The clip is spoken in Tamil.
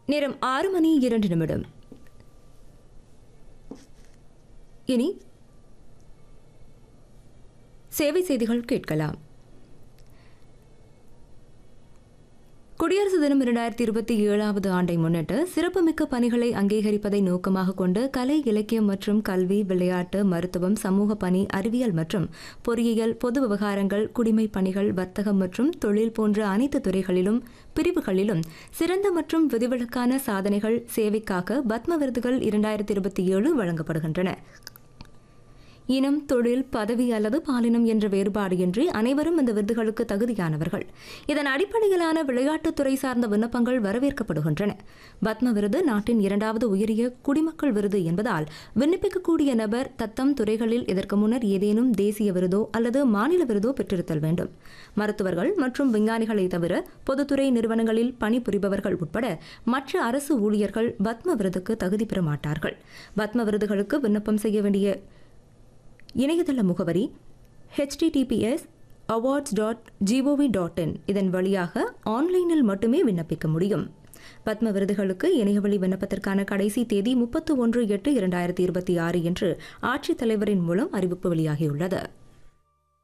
நேரம் ஆறு மணி இரண்டு நிமிடம் இனி சேவை செய்திகள் கேட்கலாம் குடியரசு தினம் இரண்டாயிரத்தி இருபத்தி ஏழாவது ஆண்டை முன்னிட்டு சிறப்புமிக்க பணிகளை அங்கீகரிப்பதை நோக்கமாக கொண்டு கலை இலக்கியம் மற்றும் கல்வி விளையாட்டு மருத்துவம் சமூக பணி அறிவியல் மற்றும் பொறியியல் பொது விவகாரங்கள் குடிமைப் பணிகள் வர்த்தகம் மற்றும் தொழில் போன்ற அனைத்து துறைகளிலும் பிரிவுகளிலும் சிறந்த மற்றும் விதிவிலக்கான சாதனைகள் சேவைக்காக பத்ம விருதுகள் இரண்டாயிரத்தி இருபத்தி ஏழு வழங்கப்படுகின்றன இனம் தொழில் பதவி அல்லது பாலினம் என்ற வேறுபாடு இன்றி அனைவரும் இந்த விருதுகளுக்கு தகுதியானவர்கள் இதன் அடிப்படையிலான விளையாட்டுத்துறை சார்ந்த விண்ணப்பங்கள் வரவேற்கப்படுகின்றன பத்ம விருது நாட்டின் இரண்டாவது உயரிய குடிமக்கள் விருது என்பதால் விண்ணப்பிக்கக்கூடிய நபர் தத்தம் துறைகளில் இதற்கு முன்னர் ஏதேனும் தேசிய விருதோ அல்லது மாநில விருதோ பெற்றிருத்தல் வேண்டும் மருத்துவர்கள் மற்றும் விஞ்ஞானிகளை தவிர பொதுத்துறை நிறுவனங்களில் பணிபுரிபவர்கள் உட்பட மற்ற அரசு ஊழியர்கள் பத்ம விருதுக்கு தகுதி பெற மாட்டார்கள் பத்ம விருதுகளுக்கு விண்ணப்பம் செய்ய வேண்டிய இணையதள முகவரி https awards dot gov dot in இதன் வழியாக ஆன்லைனில் மட்டுமே விண்ணப்பிக்க முடியும் பத்ம விருதுகளுக்கு இணையவழி விண்ணப்பத்திற்கான கடைசி தேதி முப்பத்து ஒன்று எட்டு இரண்டாயிரத்தி இருபத்தி ஆறு என்று ஆட்சித் தலைவரின் மூலம் அறிவிப்பு வெளியாகியுள்ளது